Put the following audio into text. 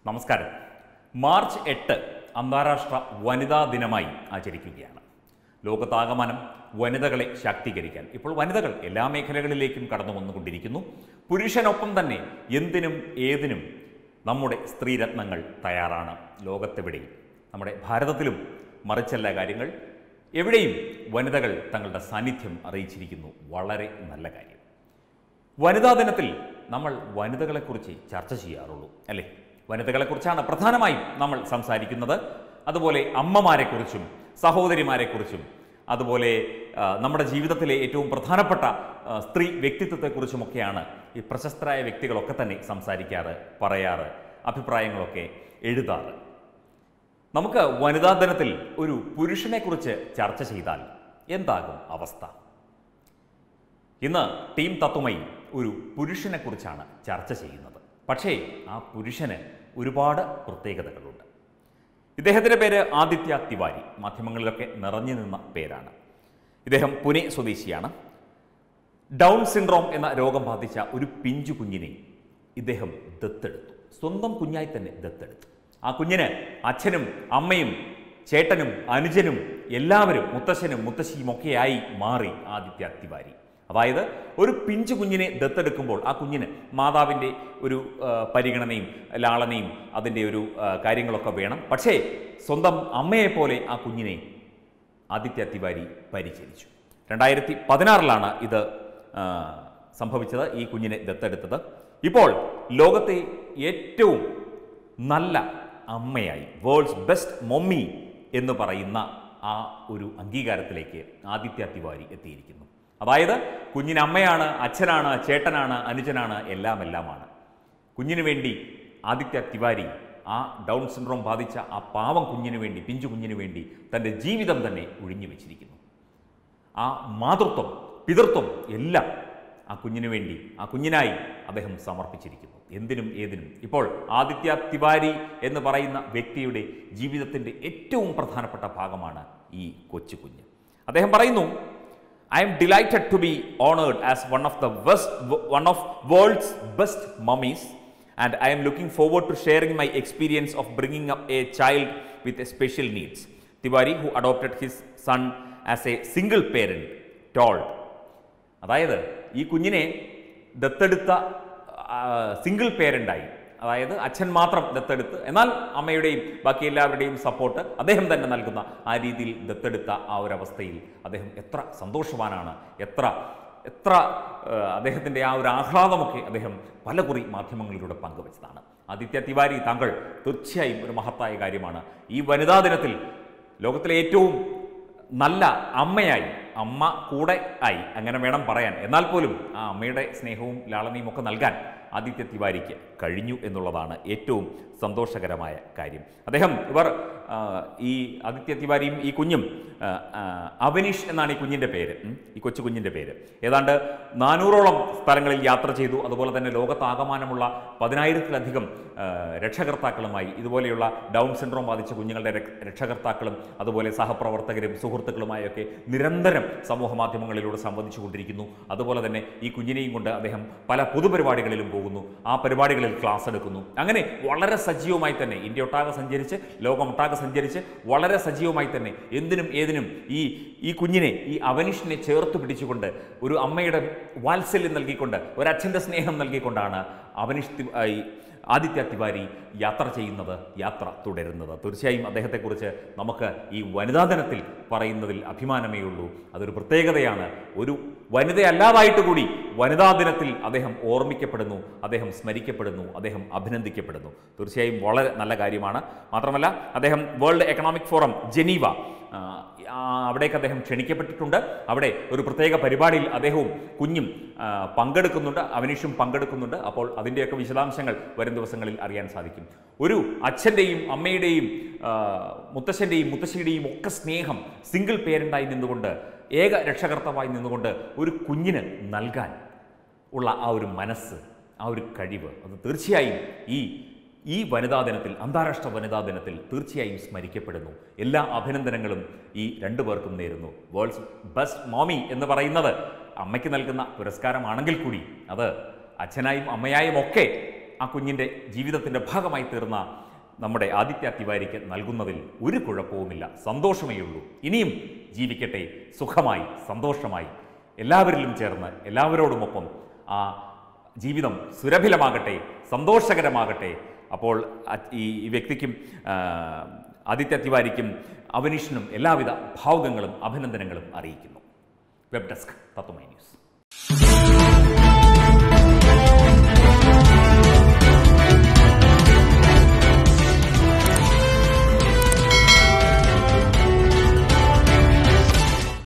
നമസ്കാരം മാർച്ച് എട്ട് അന്താരാഷ്ട്ര വനിതാ ദിനമായി ആചരിക്കുകയാണ് ലോകത്താകമാനം വനിതകളെ ശാക്തീകരിക്കാൻ ഇപ്പോൾ വനിതകൾ എല്ലാ മേഖലകളിലേക്കും കടന്നു വന്നുകൊണ്ടിരിക്കുന്നു പുരുഷനൊപ്പം തന്നെ എന്തിനും ഏതിനും നമ്മുടെ സ്ത്രീരത്നങ്ങൾ തയ്യാറാണ് ലോകത്തെവിടെയും നമ്മുടെ ഭാരതത്തിലും മറിച്ചല്ല കാര്യങ്ങൾ എവിടെയും വനിതകൾ തങ്ങളുടെ സാന്നിധ്യം അറിയിച്ചിരിക്കുന്നു വളരെ നല്ല കാര്യം വനിതാ ദിനത്തിൽ നമ്മൾ വനിതകളെക്കുറിച്ച് ചർച്ച ചെയ്യാറുള്ളൂ അല്ലേ വനിതകളെക്കുറിച്ചാണ് പ്രധാനമായും നമ്മൾ സംസാരിക്കുന്നത് അതുപോലെ അമ്മമാരെക്കുറിച്ചും സഹോദരിമാരെക്കുറിച്ചും അതുപോലെ ആ, നമ്മുടെ ജീവിതത്തിലെ ഏറ്റവും പ്രധാനപ്പെട്ട ആ, സ്ത്രീ വ്യക്തിത്വത്തെക്കുറിച്ചുമൊക്കെയാണ് ഈ പ്രശസ്തരായ വ്യക്തികളൊക്കെ തന്നെ സംസാരിക്കാറ് പറയാറ് അഭിപ്രായങ്ങളൊക്കെ എഴുതാറ് നമുക്ക് വനിതാ ദിനത്തിൽ ഒരു പുരുഷനെക്കുറിച്ച് ചർച്ച ചെയ്താൽ എന്താകും അവസ്ഥ ഇന്ന് ടീം തത്വമയി ഒരു പുരുഷനെ കുറിച്ചാണ് ചർച്ച ചെയ്യുന്നത് പക്ഷേ ആ പുരുഷന് ഒരുപാട് പ്രത്യേകതകളുണ്ട് ഇദ്ദേഹത്തിൻ്റെ പേര് ആദിത്യ തിവാരി മാധ്യമങ്ങളിലൊക്കെ നിറഞ്ഞു നിന്ന പേരാണ് ഇദ്ദേഹം പുനെ സ്വദേശിയാണ് ഡൗൺ സിൻഡ്രോം എന്ന രോഗം ബാധിച്ച ഒരു പിഞ്ചു കുഞ്ഞിനെ ഇദ്ദേഹം ദത്തെടുത്തു സ്വന്തം കുഞ്ഞായി തന്നെ ദത്തെടുത്തു ആ കുഞ്ഞിന് അച്ഛനും അമ്മയും ചേട്ടനും അനുജനും എല്ലാവരും മുത്തശ്ശനും മുത്തശ്ശിയും ഒക്കെയായി മാറി ആദിത്യ തിവാരി അതായത് ഒരു പിഞ്ചു കുഞ്ഞിനെ ദത്തെടുക്കുമ്പോൾ ആ കുഞ്ഞിന് മാതാവിൻ്റെ ഒരു ആ, പരിഗണനയും ലാളനയും അതിൻ്റെ ഒരു ആ, കാര്യങ്ങളൊക്കെ വേണം പക്ഷേ സ്വന്തം അമ്മയെപ്പോലെ ആ കുഞ്ഞിനെ ആദിത്യ തിവാരി പരിചരിച്ചു രണ്ടായിരത്തി പതിനാറിലാണ് ഇത് ആ, സംഭവിച്ചത് ഈ കുഞ്ഞിനെ ദത്തെടുത്തത് ഇപ്പോൾ ലോകത്തെ ഏറ്റവും നല്ല അമ്മയായി വേൾഡ്സ് ബെസ്റ്റ് മൊമ്മി എന്ന് പറയുന്ന ആ ഒരു അംഗീകാരത്തിലേക്ക് ആദിത്യ തിവാരി എത്തിയിരിക്കുന്നു അതായത് കുഞ്ഞിന് അമ്മയാണ് അച്ഛനാണ് ചേട്ടനാണ് അനുജനാണ് എല്ലാം എല്ലാമാണ് കുഞ്ഞിനു വേണ്ടി ആദിത്യ തിവാരി ആ ഡൗൺ സിൻഡ്രോം ബാധിച്ച ആ പാവം കുഞ്ഞിനു വേണ്ടി പിഞ്ചു കുഞ്ഞിനു വേണ്ടി തൻ്റെ ജീവിതം തന്നെ ഒഴിഞ്ഞു വെച്ചിരിക്കുന്നു ആ മാതൃത്വം പിതൃത്വം എല്ലാം ആ കുഞ്ഞിനു വേണ്ടി ആ കുഞ്ഞിനായി അദ്ദേഹം സമർപ്പിച്ചിരിക്കുന്നു എന്തിനും ഏതിനും ഇപ്പോൾ ആദിത്യ തിവാരി എന്ന് പറയുന്ന വ്യക്തിയുടെ ജീവിതത്തിൻ്റെ ഏറ്റവും പ്രധാനപ്പെട്ട ഭാഗമാണ് ഈ കൊച്ചു കുഞ്ഞ് അദ്ദേഹം പറയുന്നു I'm delighted to be honoured as one of the best one of world's best mummies and I'm looking forward to sharing my experience of bringing up a child with a special needs Tiwari who adopted his son as a single parent told അതായത് ഈ കുഞ്ഞിനെ ദത്തെടുത്ത single പേരൻ്റായി അതായത് അച്ഛൻ മാത്രം ദത്തെടുത്ത് എന്നാൽ അമ്മയുടെയും ബാക്കി എല്ലാവരുടെയും സപ്പോർട്ട് അദ്ദേഹം തന്നെ നൽകുന്ന ആ രീതിയിൽ ദത്തെടുത്ത ആ ഒരു അവസ്ഥയിൽ അദ്ദേഹം എത്ര സന്തോഷവാനാണ് എത്ര എത്ര അദ്ദേഹത്തിൻ്റെ ആ ഒരു ആഹ്ലാദമൊക്കെ അദ്ദേഹം പലകുറി മാധ്യമങ്ങളിലൂടെ പങ്കുവച്ചതാണ് ആദിത്യ തിവാരി താങ്കൾ തീർച്ചയായും ഒരു മഹത്തായ കാര്യമാണ് ഈ വനിതാ ദിനത്തിൽ ലോകത്തിലെ ഏറ്റവും നല്ല അമ്മയായി അമ്മ കൂടെ ആയി അങ്ങനെ വേണം പറയാൻ എന്നാൽ പോലും ആ അമ്മയുടെ സ്നേഹവും ലാളനയും ഒക്കെ നൽകാൻ ആദിത്യ തിവാരിക്ക് കഴിഞ്ഞു എന്നുള്ളതാണ് ഏറ്റവും സന്തോഷകരമായ കാര്യം അദ്ദേഹം ഇവർ ആ, ഈ ആദിത്യ തിവാരിയും ഈ കുഞ്ഞും ആ, ആ, അവനീഷ് എന്നാണ് ഈ കുഞ്ഞിൻ്റെ പേര് ഉം, ഈ കൊച്ചു കുഞ്ഞിൻ്റെ പേര് ഏതാണ്ട് നാനൂറോളം സ്ഥലങ്ങളിൽ യാത്ര ചെയ്തു അതുപോലെ തന്നെ ലോകത്താകമാനമുള്ള പതിനായിരത്തിലധികം ആ, രക്ഷകർത്താക്കളുമായി ഇതുപോലെയുള്ള ഡൗൺ സിൻഡ്രോം ബാധിച്ച കുഞ്ഞുങ്ങളുടെ രക്ഷ- രക്ഷകർത്താക്കളും അതുപോലെ സഹപ്രവർത്തകരും സുഹൃത്തുക്കളുമായൊക്കെ നിരന്തരം സമൂഹ മാധ്യമങ്ങളിലൂടെ സംവദിച്ചു കൊണ്ടിരിക്കുന്നു അതുപോലെ തന്നെ ഈ കുഞ്ഞിനെയും കൊണ്ട് അദ്ദേഹം പല പൊതുപരിപാടികളിലും പോകുന്നു ആ പരിപാടികളിൽ ക്ലാസ് എടുക്കുന്നു അങ്ങനെ വളരെ സജീവമായി തന്നെ ഇന്ത്യ ഒട്ടാകെ സഞ്ചരിച്ച് ലോകമൊട്ടാകെ സഞ്ചരിച്ച് വളരെ സജീവമായി തന്നെ എന്തിനും ഏതിനും ഈ ഈ കുഞ്ഞിനെ ഈ അവനിഷിനെ ചേർത്ത് പിടിച്ചുകൊണ്ട് ഒരു അമ്മയുടെ വാത്സല്യം നൽകിക്കൊണ്ട് ഒരച്ഛൻ്റെ സ്നേഹം നൽകിക്കൊണ്ടാണ് അവനിഷ് തി- ആ, ഈ ആദിത്യ തിവാരി യാത്ര ചെയ്യുന്നത് യാത്ര തുടരുന്നത് തീർച്ചയായും അദ്ദേഹത്തെക്കുറിച്ച് നമുക്ക് ഈ വനിതാ ദിനത്തിൽ പറയുന്നതിൽ അഭിമാനമേ ഉള്ളൂ അതൊരു പ്രത്യേകതയാണ് ഒരു വനിതയല്ലാതായിട്ട് കൂടി വനിതാ ദിനത്തിൽ അദ്ദേഹം ഓർമ്മിക്കപ്പെടുന്നു അദ്ദേഹം സ്മരിക്കപ്പെടുന്നു അദ്ദേഹം അഭിനന്ദിക്കപ്പെടുന്നു തീർച്ചയായും വളരെ നല്ല കാര്യമാണ് മാത്രമല്ല അദ്ദേഹം വേൾഡ് എക്കണോമിക് ഫോറം ജനീവ ആ, ആ, അവിടേക്ക് അദ്ദേഹം ക്ഷണിക്കപ്പെട്ടിട്ടുണ്ട് അവിടെ ഒരു പ്രത്യേക പരിപാടിയിൽ അദ്ദേഹവും കുഞ്ഞും ആ, പങ്കെടുക്കുന്നുണ്ട് അവനീഷും പങ്കെടുക്കുന്നുണ്ട് അപ്പോൾ അതിൻ്റെയൊക്കെ വിശദാംശങ്ങൾ വരും ദിവസങ്ങളിൽ അറിയാൻ സാധിക്കും ഒരു അച്ഛൻ്റെയും അമ്മയുടെയും ആ, മുത്തശ്ശൻ്റെയും മുത്തശ്ശിയുടെയും ഒക്കെ സ്നേഹം സിംഗിൾ പേരൻ്റായി നിന്നുകൊണ്ട് ഏക രക്ഷകർത്താവായി നിന്നുകൊണ്ട് ഒരു കുഞ്ഞിന് നൽകാൻ ഉള്ള ആ ഒരു മനസ്സ് ആ ഒരു കഴിവ് അത് തീർച്ചയായും ഈ ഈ വനിതാ ദിനത്തിൽ അന്താരാഷ്ട്ര വനിതാ ദിനത്തിൽ തീർച്ചയായും സ്മരിക്കപ്പെടുന്നു എല്ലാ അഭിനന്ദനങ്ങളും ഈ രണ്ടു പേർക്കും നേരുന്നു വേൾഡ്സ് ബെസ്റ്റ് മോമി എന്ന് പറയുന്നത് അമ്മയ്ക്ക് നൽകുന്ന പുരസ്കാരമാണെങ്കിൽ കൂടി അത് അച്ഛനായും അമ്മയായും ഒക്കെ ആ കുഞ്ഞിൻ്റെ ജീവിതത്തിൻ്റെ ഭാഗമായി തീർന്ന നമ്മുടെ ആദിത്യ തിവാരിക്ക് നൽകുന്നതിൽ ഒരു കുഴപ്പവുമില്ല സന്തോഷമേ ഉള്ളൂ ഇനിയും ജീവിക്കട്ടെ സുഖമായി സന്തോഷമായി എല്ലാവരിലും ചേർന്ന് എല്ലാവരോടുമൊപ്പം ആ ജീവിതം സുരഭിലമാകട്ടെ സന്തോഷകരമാകട്ടെ അപ്പോൾ അ- ഈ ഈ വ്യക്തിക്കും ആ, ആദിത്യ തിവാരിക്കും അവനീഷിനും എല്ലാവിധ ഭാവുകങ്ങളും അഭിനന്ദനങ്ങളും അറിയിക്കുന്നു വെബ് ഡെസ്ക് തത്വമൈ ന്യൂസ്